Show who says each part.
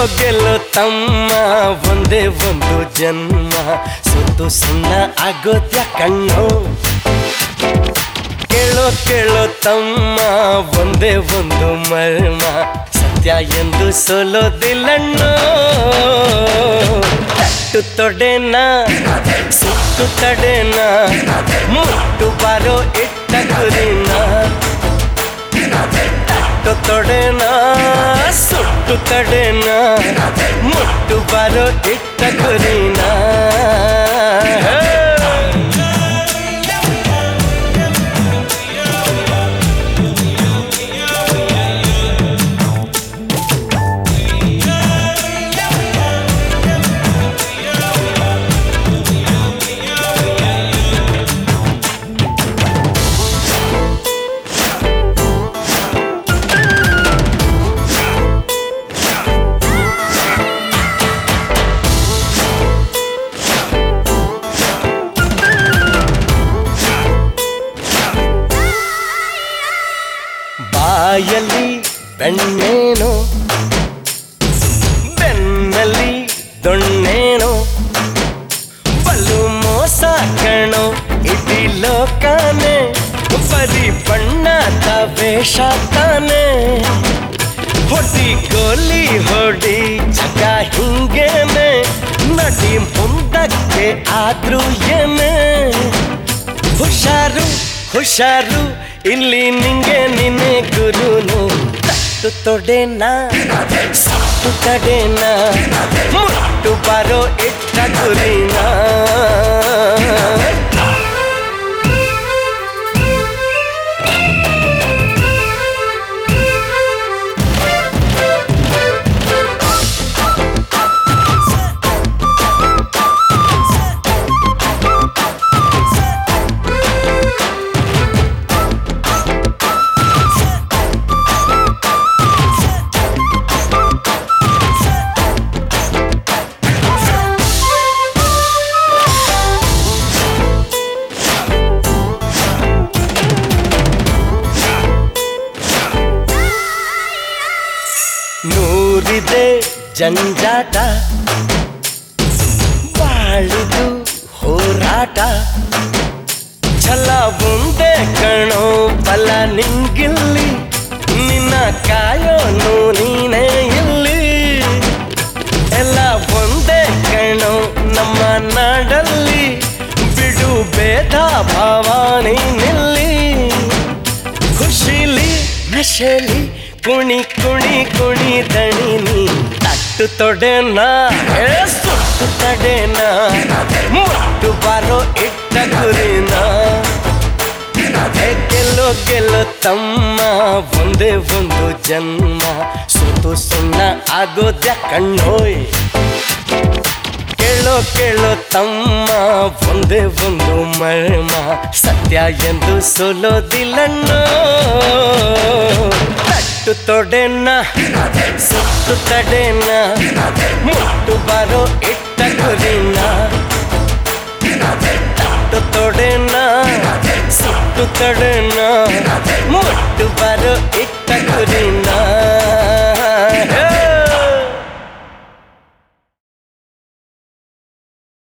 Speaker 1: ಗೆಲ್ಲೋ ತಮ್ಮ ಒಂದೇ ಒಂದು ಜನ್ಮ ಸುತ್ತು ಸುಣ್ಣ ಆಗೋದ್ಯ ಕಣ್ಣು ಕೇಳೋ ಕೇಳೋ ತಮ್ಮ ಒಂದೇ ಒಂದು ಮರ್ಮ ಸತ್ಯ ಎಂದು ಸೋಲೋದಿಲ್ಲಣ್ಣೋ ತಟ್ಟು ತೊಡೆನ ಸುತ್ತು ತಡೆನ ಮುಟ್ಟು ಬಾರೋ ಇಟ್ಟ ಗುರಿನ ತಟ್ಟು ತೊಡೆನ ಸುಟ್ಟು ತಡೆನ ಮುಟ್ಟು ಬಾರೋ ಇಟ್ಟ ಗುರಿನ ಹೇ! ಬಾಯಲ್ಲಿ ಬೆಣ್ಣೇನೋ ಬೆನ್ನಲ್ಲಿ ದೊಣ್ಣೇನೋ ಬಲು ಮೋಸ ಕಣೋ ಇಡೀ ಲೋಕನೇ ಬರೀ ಬಣ್ಣದ ವೇಷ ತಾನೆ ಹೊಡಿ ಗೋಲಿ ಹೊಡಿ ಜಗ ಹಿಂಗೇನೆ ನಡಿ ಮುಂದಕ್ಕೆ ಆದ್ರೂ ಏನೇ ಹುಷಾರು ಹುಷಾರು ಇಲ್ಲಿ ನಿಂಗೆ ನಿನ್ನೆ ಗುರುನು ತಟ್ಟು ತೊಡೆನ ಸತ್ತು ತಡೆನ ಮುಟ್ಟು ಬರೋ ಇಟ್ಟ ಗುರಿನ ನೂರಿದೆ ಜಂಜಾಟ ಬಾಳಿದು ಹೋರಾಟ ಛಲ ಮುಂದೆ ಕಣೋ ಬಲ ನಿಂಗಿಲ್ಲಿ ನಿನ್ನ ಕಾಯೋನು ನೀನೇ ಇಲ್ಲಿ ಎಲ್ಲ ಒಂದೇ ಕಣೋ ನಮ್ಮ ನಾಡಲ್ಲಿ ಬಿಡು ಭೇದ ಭಾವ ನೀನಿಲ್ಲಿ ಖುಷಿಲಿ ನಶೆಲಿ ಕುಣಿ ಕುಣಿ ಕುಣಿ ದಣಿನಿ ತಟ್ಟು ತೊಡೆನ ಏ ಸುಟ್ಟು ತಡೆನ ಮುಟ್ಟು ಬಾರೋ ಇಟ್ಟ ಗುರಿನ ಏ ಗೆಲ್ಲೋ ಗೆಲ್ಲೋ ತಮ್ಮ ಒಂದೇ ಒಂದು ಜನ್ಮ ಸುತ್ತು ಸುಣ್ಣ ಆಗೋದ್ಯ ಕಣ್ಣೋಯ್ ಕೇಳೋ ಕೇಳೋ ತಮ್ಮ ಒಂದೇ ಒಂದು ಮರ್ಮ ಸತ್ಯ ಎಂದು ಸೋಲೋದಿಲ್ಲಣ್ಣೋ ತಟ್ಟು ತೊಡೆನ ಸುತ್ತು ತಡೆನ ಮುಟ್ಟು ಬಾರೋ ಇಟ್ಟ ಗುರಿನ ತಟ್ಟು ತೊಡೆನ ಸುತ್ತು ತಡೆನ ಮುಟ್ಟು ಬಾರೋ ಇಟ್ಟ ಗುರಿನ